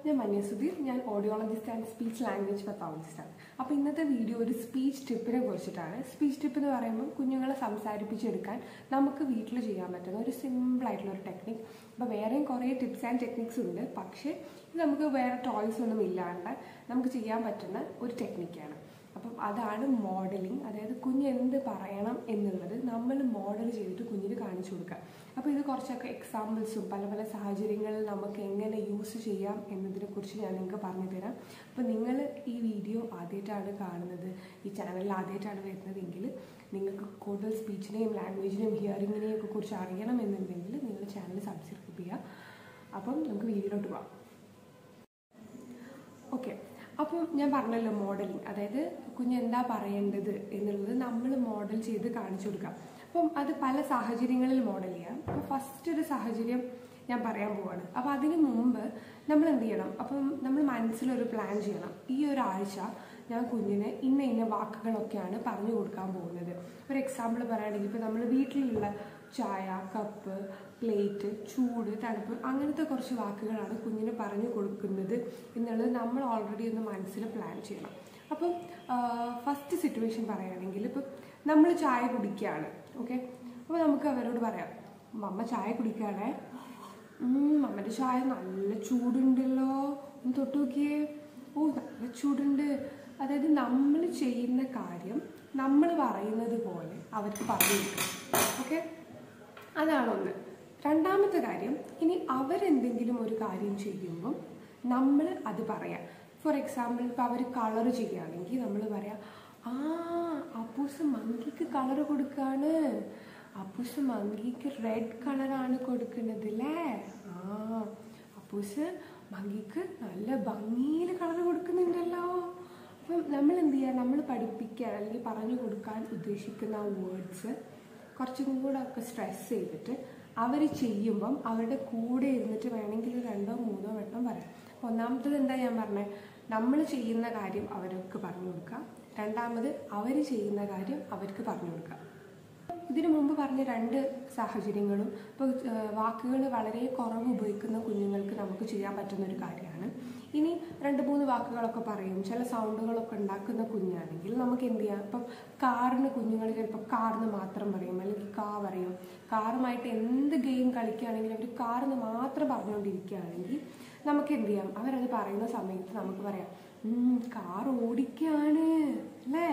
ഞാൻ മന്യ സുധീർ ഞാൻ audiologist and speech language പത്തോളജിസ്റ്റാണ് അപ്പോൾ ഇന്നത്തെ വീഡിയോ ഒരു സ്പീച്ച് ടിപ്പിനെ കുറിച്ചിട്ടാണ് സ്പീച്ച് ടിപ്പ് എന്ന് പറയുമ്പോൾ കുഞ്ഞുങ്ങളെ സംസാരിപ്പിച്ചെടുക്കാൻ നമുക്ക് വീട്ടിൽ ചെയ്യാൻ പറ്റുന്ന ഒരു സിമ്പിൾ ആയിട്ടുള്ള ഒരു ടെക്നിക് അപ്പോൾ വേറെയും കുറേ ടിപ്സ് ആൻഡ് ടെക്നിക്സ് ഉണ്ട് പക്ഷേ ഇത് നമുക്ക് വേറെ ടോയ്സ് ഒന്നും ഇല്ലാണ്ട് നമുക്ക് ചെയ്യാൻ പറ്റുന്ന ഒരു ടെക്നിക്കാണ് അപ്പം അതാണ് മോഡലിംഗ് അതായത് കുഞ്ഞ് എന്ത് പറയണം എന്നുള്ളത് നമ്മൾ മോഡൽ ചെയ്തിട്ട് കുഞ്ഞിന് കാണിച്ചു കൊടുക്കുക അപ്പോൾ ഇത് കുറച്ചൊക്കെ എക്സാമ്പിൾസും പല പല സാഹചര്യങ്ങളിൽ നമുക്ക് എങ്ങനെ യൂസ് ചെയ്യാം എന്നതിനെ കുറിച്ച് ഞാൻ നിങ്ങൾക്ക് പറഞ്ഞു തരാം അപ്പോൾ നിങ്ങൾ ഈ വീഡിയോ ആദ്യമായിട്ടാണ് കാണുന്നത് ഈ ചാനലിൽ ആദ്യമായിട്ടാണ് വരുന്നതെങ്കിൽ നിങ്ങൾക്ക് കൂടുതൽ സ്പീച്ചിനെയും ലാംഗ്വേജിനെയും ഹിയറിങ്ങിനെയും ഒക്കെ കുറിച്ച് അറിയണം എന്നുണ്ടെങ്കിൽ നിങ്ങൾ ചാനൽ സബ്സ്ക്രൈബ് ചെയ്യുക അപ്പം നമുക്ക് വീഡിയോയിലോട്ട് പോകാം ഓക്കെ അപ്പം ഞാൻ പറഞ്ഞല്ലോ മോഡലിംഗ് അതായത് കുഞ്ഞ് എന്താ പറയേണ്ടത് എന്നുള്ളത് നമ്മൾ മോഡൽ ചെയ്ത് കാണിച്ചു കൊടുക്കാം അപ്പം അത് പല സാഹചര്യങ്ങളിൽ മോഡൽ ചെയ്യാം അപ്പം ഫസ്റ്റ് ഒരു സാഹചര്യം ഞാൻ പറയാൻ പോവാണ് അപ്പം അതിന് മുമ്പ് നമ്മൾ എന്ത് ചെയ്യണം അപ്പം നമ്മൾ മനസ്സിലൊരു പ്ലാൻ ചെയ്യണം ഈ ഒരാഴ്ച ഞാൻ കുഞ്ഞിന് ഇന്ന ഇന്ന വാക്കുകളൊക്കെയാണ് പറഞ്ഞു കൊടുക്കാൻ പോകുന്നത് ഒരു എക്സാമ്പിൾ പറയുകയാണെങ്കിൽ ഇപ്പം നമ്മൾ വീട്ടിലുള്ള ചായ കപ്പ് പ്ലേറ്റ് ചൂട് തണുപ്പ് അങ്ങനത്തെ കുറച്ച് വാക്കുകളാണ് കുഞ്ഞിന് പറഞ്ഞു കൊടുക്കുന്നത് എന്നുള്ളത് നമ്മൾ ഓൾറെഡി ഒന്ന് മനസ്സിൽ പ്ലാൻ ചെയ്യണം അപ്പം ഫസ്റ്റ് സിറ്റുവേഷൻ പറയുകയാണെങ്കിൽ ഇപ്പം നമ്മൾ ചായ കുടിക്കുകയാണ് ഓക്കെ അപ്പോൾ നമുക്ക് അവരോട് പറയാം മമ്മ ചായ കുടിക്കുകയാണേ മമ്മൻ്റെ ചായ നല്ല ചൂടുണ്ടല്ലോ ഒന്ന് തൊട്ട് നോക്കിയേ ഓ നല്ല ചൂടുണ്ട് അതായത് നമ്മൾ ചെയ്യുന്ന കാര്യം നമ്മൾ പറയുന്നത് പോലെ അവർക്ക് പറഞ്ഞു കൊടുക്കണം ഓക്കെ അതാണ് ഒന്ന് രണ്ടാമത്തെ കാര്യം ഇനി അവരെന്തെങ്കിലും ഒരു കാര്യം ചെയ്യുമ്പം നമ്മൾ അത് പറയാം ഫോർ എക്സാമ്പിൾ ഇപ്പോൾ അവർ കളർ ചെയ്യുകയാണെങ്കിൽ നമ്മൾ പറയാം ആ അപ്പൂസ് മങ്കിക്ക് കളർ കൊടുക്കുകയാണ് അപ്പൂസ് മങ്കിക്ക് റെഡ് കളറാണ് കൊടുക്കുന്നത് അല്ലേ ആ അപ്പൂസ് മങ്കിക്ക് നല്ല ഭംഗിയിൽ കളർ കൊടുക്കുന്നുണ്ടല്ലോ അപ്പം നമ്മൾ എന്ത് ചെയ്യുക നമ്മൾ പഠിപ്പിക്കാൻ അല്ലെങ്കിൽ പറഞ്ഞു കൊടുക്കാൻ ഉദ്ദേശിക്കുന്ന വേർഡ്സ് കുറച്ചും കൂടെ ഒക്കെ സ്ട്രെസ് ചെയ്തിട്ട് അവർ ചെയ്യുമ്പം അവരുടെ കൂടെ ഇരുന്നിട്ട് വേണമെങ്കിൽ രണ്ടോ മൂന്നോ വട്ടം പറയാം അപ്പോൾ ഒന്നാമത്തത് എന്താ ഞാൻ പറഞ്ഞത് നമ്മൾ ചെയ്യുന്ന കാര്യം അവർക്ക് പറഞ്ഞു കൊടുക്കുക രണ്ടാമത് അവർ ചെയ്യുന്ന കാര്യം അവർക്ക് പറഞ്ഞു കൊടുക്കുക ഇതിനു മുമ്പ് പറഞ്ഞ രണ്ട് സാഹചര്യങ്ങളും ഇപ്പോൾ വാക്കുകൾ വളരെ കുറവ് ഉപയോഗിക്കുന്ന കുഞ്ഞുങ്ങൾക്ക് നമുക്ക് ചെയ്യാൻ പറ്റുന്ന ഒരു കാര്യമാണ് ഇനി രണ്ട് മൂന്ന് വാക്കുകളൊക്കെ പറയും ചില സൗണ്ടുകളൊക്കെ ഉണ്ടാക്കുന്ന കുഞ്ഞാണെങ്കിൽ നമുക്ക് എന്ത് ചെയ്യാം ഇപ്പം കാറിന് കുഞ്ഞുങ്ങൾ ചിലപ്പോൾ കാറിന് മാത്രം പറയും അല്ലെങ്കിൽ കാ പറയും കാറുമായിട്ട് എന്ത് ഗെയിം കളിക്കുകയാണെങ്കിലും അവർ കാറിന് മാത്രം പറഞ്ഞുകൊണ്ടിരിക്കുകയാണെങ്കിൽ നമുക്ക് എന്ത് ചെയ്യാം അവരത് പറയുന്ന സമയത്ത് നമുക്ക് പറയാം കാർ ഓടിക്കുകയാണ് അല്ലേ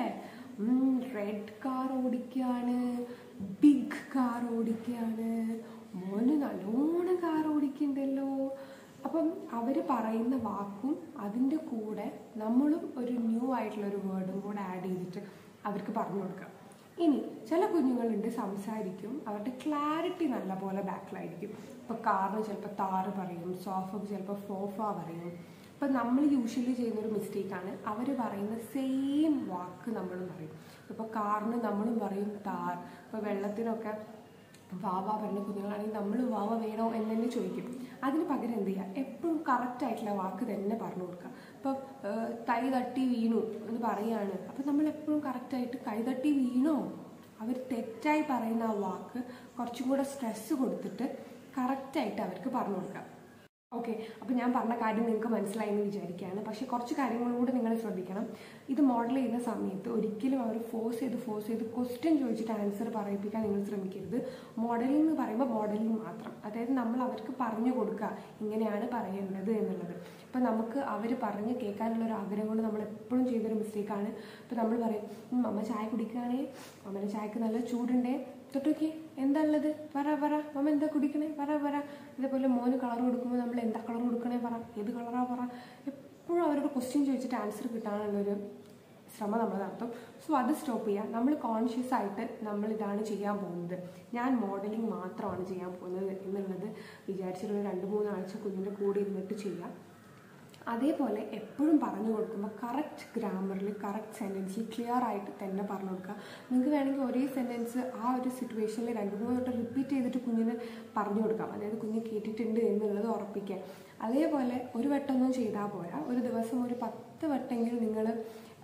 റെഡ് കാർ ഓടിക്കുകയാണ് ബിഗ് കാർ ഓടിക്കുകയാണ് മോന് നല്ലോണം കാർ ഓടിക്കുന്നുണ്ടല്ലോ അപ്പം അവർ പറയുന്ന വാക്കും അതിൻ്റെ കൂടെ നമ്മളും ഒരു ന്യൂ ആയിട്ടുള്ള ഒരു വേർഡും കൂടെ ആഡ് ചെയ്തിട്ട് അവർക്ക് പറഞ്ഞു കൊടുക്കാം ഇനി ചില കുഞ്ഞുങ്ങളുണ്ട് സംസാരിക്കും അവരുടെ ക്ലാരിറ്റി നല്ല പോലെ ബാക്കിലായിരിക്കും ഇപ്പോൾ കാറിന് ചിലപ്പോൾ താറ് പറയും സോഫക്ക് ചിലപ്പോൾ ഫോഫ പറയും ഇപ്പം നമ്മൾ യൂഷ്വലി ചെയ്യുന്നൊരു മിസ്റ്റേക്കാണ് അവർ പറയുന്ന സെയിം വാക്ക് നമ്മളും പറയും ഇപ്പോൾ കാറിന് നമ്മളും പറയും താർ ഇപ്പോൾ വെള്ളത്തിനൊക്കെ വാവ പറഞ്ഞ കുഞ്ഞുങ്ങളാണെങ്കിൽ നമ്മൾ വാവ വേണോ എന്ന് തന്നെ ചോദിക്കും അതിന് പകരം എന്ത് ചെയ്യുക എപ്പോഴും കറക്റ്റ് ആയിട്ടുള്ള വാക്ക് തന്നെ പറഞ്ഞു കൊടുക്കുക ഇപ്പം കൈ തട്ടി വീണു എന്ന് പറയുകയാണ് അപ്പം നമ്മൾ എപ്പോഴും കറക്റ്റായിട്ട് കൈ തട്ടി വീണോ അവർ തെറ്റായി പറയുന്ന ആ വാക്ക് കുറച്ചും കൂടെ സ്ട്രെസ് കൊടുത്തിട്ട് കറക്റ്റായിട്ട് അവർക്ക് പറഞ്ഞു കൊടുക്കാം ഓക്കെ അപ്പോൾ ഞാൻ പറഞ്ഞ കാര്യം നിങ്ങൾക്ക് മനസ്സിലായി എന്ന് വിചാരിക്കുകയാണ് പക്ഷേ കുറച്ച് കാര്യങ്ങളും കൂടെ നിങ്ങൾ ശ്രദ്ധിക്കണം ഇത് മോഡൽ ചെയ്യുന്ന സമയത്ത് ഒരിക്കലും അവർ ഫോഴ്സ് ചെയ്ത് ഫോഴ്സ് ചെയ്ത് ക്വസ്റ്റ്യൻ ചോദിച്ചിട്ട് ആൻസർ പറയിപ്പിക്കാൻ നിങ്ങൾ ശ്രമിക്കരുത് മോഡലിംഗ് എന്ന് പറയുമ്പോൾ മോഡലിംഗ് മാത്രം അതായത് നമ്മൾ അവർക്ക് പറഞ്ഞു കൊടുക്കുക ഇങ്ങനെയാണ് പറയേണ്ടത് എന്നുള്ളത് ഇപ്പം നമുക്ക് അവർ പറഞ്ഞ് കേൾക്കാനുള്ള ഒരു ആഗ്രഹം കൊണ്ട് നമ്മൾ എപ്പോഴും ചെയ്തൊരു മിസ്റ്റേക്കാണ് ഇപ്പം നമ്മൾ പറയും അമ്മ ചായ കുടിക്കുകയാണേ അമ്മയുടെ ചായക്ക് നല്ല ചൂടുണ്ടേ തൊട്ടോക്കി എന്താ ഉള്ളത് പറ പറ മമ്മ എന്താ കുടിക്കണേ പറ പറ ഇതേപോലെ മോന് കളർ കൊടുക്കുമ്പോൾ നമ്മൾ എന്താ കളർ കൊടുക്കണേ പറ ഏത് കളറാ പറ എപ്പോഴും അവരോട് ക്വസ്റ്റ്യൻ ചോദിച്ചിട്ട് ആൻസർ കിട്ടാനുള്ളൊരു ശ്രമം നമ്മൾ നടത്തും സോ അത് സ്റ്റോപ്പ് ചെയ്യുക നമ്മൾ കോൺഷ്യസ് ആയിട്ട് നമ്മൾ ഇതാണ് ചെയ്യാൻ പോകുന്നത് ഞാൻ മോഡലിംഗ് മാത്രമാണ് ചെയ്യാൻ പോകുന്നത് എന്നുള്ളത് വിചാരിച്ചിട്ട് ഒരു രണ്ട് മൂന്നാഴ്ച കുഞ്ഞിൻ്റെ കൂടെ ഇരുന്നിട്ട് ചെയ്യാം അതേപോലെ എപ്പോഴും പറഞ്ഞു കൊടുക്കുമ്പോൾ കറക്റ്റ് ഗ്രാമറിൽ കറക്റ്റ് സെൻറ്റൻസിൽ ക്ലിയർ ആയിട്ട് തന്നെ പറഞ്ഞു കൊടുക്കുക നിങ്ങൾക്ക് വേണമെങ്കിൽ ഒരേ സെൻറ്റൻസ് ആ ഒരു സിറ്റുവേഷനിൽ രണ്ട് മൂന്ന് വട്ടം റിപ്പീറ്റ് ചെയ്തിട്ട് കുഞ്ഞിന് പറഞ്ഞു കൊടുക്കാം അതായത് കുഞ്ഞ് കേട്ടിട്ടുണ്ട് എന്നുള്ളത് ഉറപ്പിക്കാൻ അതേപോലെ ഒരു വട്ടമൊന്നും ചെയ്താൽ പോരാ ഒരു ദിവസം ഒരു പത്ത് വട്ടെങ്കിലും നിങ്ങൾ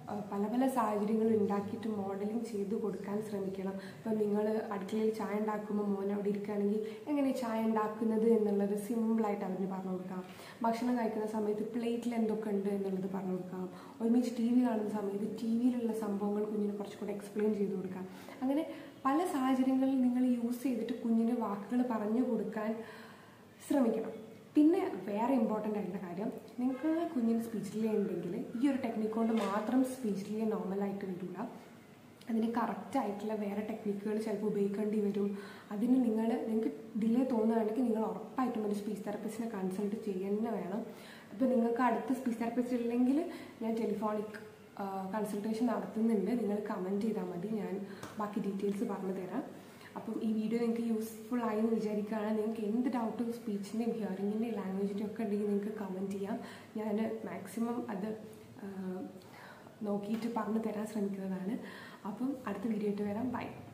ആ, പല പല സാഹചര്യങ്ങൾ ഉണ്ടാക്കിയിട്ട് മോഡലിംഗ് ചെയ്ത് കൊടുക്കാൻ ശ്രമിക്കണം ഇപ്പം നിങ്ങൾ അടുക്കളയിൽ ചായ ഉണ്ടാക്കുമ്പോൾ മോൻ അവിടെ ഇരിക്കുകയാണെങ്കിൽ എങ്ങനെ ചായ ഉണ്ടാക്കുന്നത് എന്നുള്ളത് സിമ്പിളായിട്ട് അവന് പറഞ്ഞു കൊടുക്കാം ഭക്ഷണം കഴിക്കുന്ന സമയത്ത് പ്ലേറ്റിൽ എന്തൊക്കെ ഉണ്ട് എന്നുള്ളത് പറഞ്ഞു കൊടുക്കാം ഒരുമിച്ച് ടി വി കാണുന്ന സമയത്ത് ടി വിയിലുള്ള സംഭവങ്ങൾ കുഞ്ഞിന് കുറച്ചുകൂടെ എക്സ്പ്ലെയിൻ ചെയ്ത് കൊടുക്കാം അങ്ങനെ പല സാഹചര്യങ്ങളിൽ നിങ്ങൾ യൂസ് ചെയ്തിട്ട് കുഞ്ഞിന് വാക്കുകൾ പറഞ്ഞു കൊടുക്കാൻ ശ്രമിക്കണം പിന്നെ വേറെ ഇമ്പോർട്ടൻ്റ് ആയിട്ടുള്ള കാര്യം നിങ്ങൾക്ക് കുഞ്ഞിന് സ്പീച്ച് ഡിലേ ഉണ്ടെങ്കിൽ ഈ ഒരു ടെക്നിക്ക് കൊണ്ട് മാത്രം സ്പീച്ച് ഡിലേ നോർമലായിട്ട് വരില്ല അതിന് കറക്റ്റ് ആയിട്ടുള്ള വേറെ ടെക്നിക്കുകൾ ചിലപ്പോൾ ഉപയോഗിക്കേണ്ടി വരും അതിന് നിങ്ങൾ നിങ്ങൾക്ക് ഡിലേ തോന്നുകയാണെങ്കിൽ നിങ്ങൾ ഉറപ്പായിട്ടും ഒരു സ്പീച്ച് തെറപ്പിസ്റ്റിനെ കൺസൾട്ട് ചെയ്യുന്ന വേണം അപ്പോൾ നിങ്ങൾക്ക് അടുത്ത സ്പീച്ച് തെറപ്പിസ്റ്റ് ഇല്ലെങ്കിൽ ഞാൻ ടെലിഫോണിക് കൺസൾട്ടേഷൻ നടത്തുന്നുണ്ട് നിങ്ങൾ കമൻറ്റ് ചെയ്താൽ മതി ഞാൻ ബാക്കി ഡീറ്റെയിൽസ് പറഞ്ഞു തരാം അപ്പം ഈ വീഡിയോ നിങ്ങൾക്ക് യൂസ്ഫുൾ ആയി എന്ന് വിചാരിക്കുകയാണ് നിങ്ങൾക്ക് എന്ത് ഡൗട്ടും സ്പീച്ചിൻ്റെയും ഹിയറിങ്ങിൻ്റെയും ലാംഗ്വേജിൻ്റെയും ഒക്കെ ഉണ്ടെങ്കിൽ നിങ്ങൾക്ക് കമൻറ്റ് ചെയ്യാം ഞാൻ മാക്സിമം അത് ആ, നോക്കിയിട്ട് പറഞ്ഞു തരാൻ ശ്രമിക്കുന്നതാണ് അപ്പം അടുത്ത വീഡിയോ ആയിട്ട് വരാം ബൈ